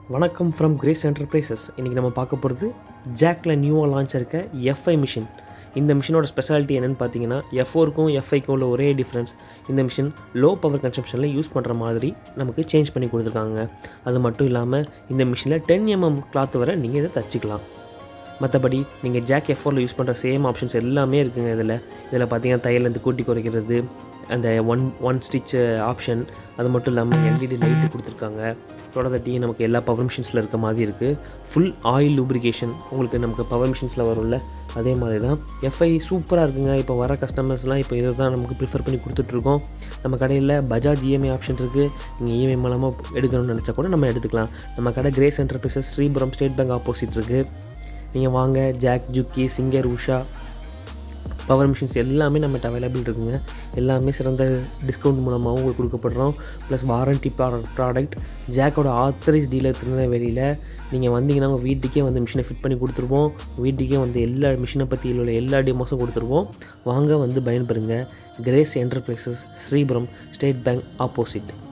வணக்கம் from grace enterprises இன்றைக்கி நம்ம பார்க்க போகிறது ஜாக்கில் நியூவாக லான்ச் இருக்க எஃப்ஐ மிஷின் இந்த மிஷினோட ஸ்பெஷாலிட்டி என்னென்னு பார்த்தீங்கன்னா எஃப்ஓருக்கும் எஃப்ஐக்கும் உள்ள ஒரே டிஃப்ரென்ஸ் இந்த மிஷின் லோ பவர் கன்சம்ஷனில் யூஸ் பண்ணுற மாதிரி நமக்கு சேஞ்ச் பண்ணி கொடுத்துருக்காங்க அது மட்டும் இல்லாமல் இந்த மிஷினில் டென் எம்எம் கிளாத் வரை நீங்கள் இதை தச்சுக்கலாம் மற்றபடி நீங்கள் ஜாக் எஃப்ஓரில் யூஸ் பண்ணுற சேம் ஆப்ஷன்ஸ் எல்லாமே இருக்குங்க இதில் இதில் பார்த்தீங்கன்னா தையலேருந்து கூட்டி குறைக்கிறது அந்த ஒன் ஒன் ஸ்டிச் ஆப்ஷன் அது மட்டும் இல்லாமல் எல்இடி லைட்டு கொடுத்துருக்காங்க தொடர்தட்டி நமக்கு எல்லா பவர் மிஷின்ஸில் இருக்க மாதிரி இருக்குது ஃபுல் ஆயில் லூப்ரிகேஷன் உங்களுக்கு நமக்கு பவர் மிஷின்ஸில் வரும்ல அதே மாதிரி தான் எஃப்ஐ சூப்பராக இருக்குங்க இப்போ வர கஸ்டமர்ஸ்லாம் இப்போ இதை தான் நமக்கு ப்ரிஃபர் பண்ணி கொடுத்துட்ருக்கோம் நம்ம கடையில் பஜாஜ் இஎம்ஐ ஆப்ஷன் இருக்குது நீங்கள் இஎம்ஐ மூலமாக எடுக்கணும்னு நினச்சா கூட நம்ம எடுத்துக்கலாம் நம்ம கடை Grace Enterprises Sripuram State Bank opposite இருக்குது நீங்கள் வாங்க Jack Juki Singer Usha power machines எல்லாமே நம்மகிட்ட அவைலபிள் இருக்குங்க எல்லாமே சிறந்த டிஸ்கவுண்ட் மூலமாகவும் உங்களுக்கு கொடுக்கப்படுறோம் ப்ளஸ் வாரண்ட்டி ப்ராடக்ட் ஜாக்கோட ஆத்தரைஸ் டீலர் திருநெல்வேலியில் நீங்கள் வந்தீங்கன்னா உங்கள் வீட்டுக்கே வந்து மிஷினை ஃபிட் பண்ணி கொடுத்துருவோம் வீட்டுக்கே வந்து எல்லா மிஷினை பற்றி உள்ள எல்லா டெமோஸும் கொடுத்துருவோம் வாங்க வந்து பயன்பெறுங்க Grace Enterprises Sripuram State Bank opposite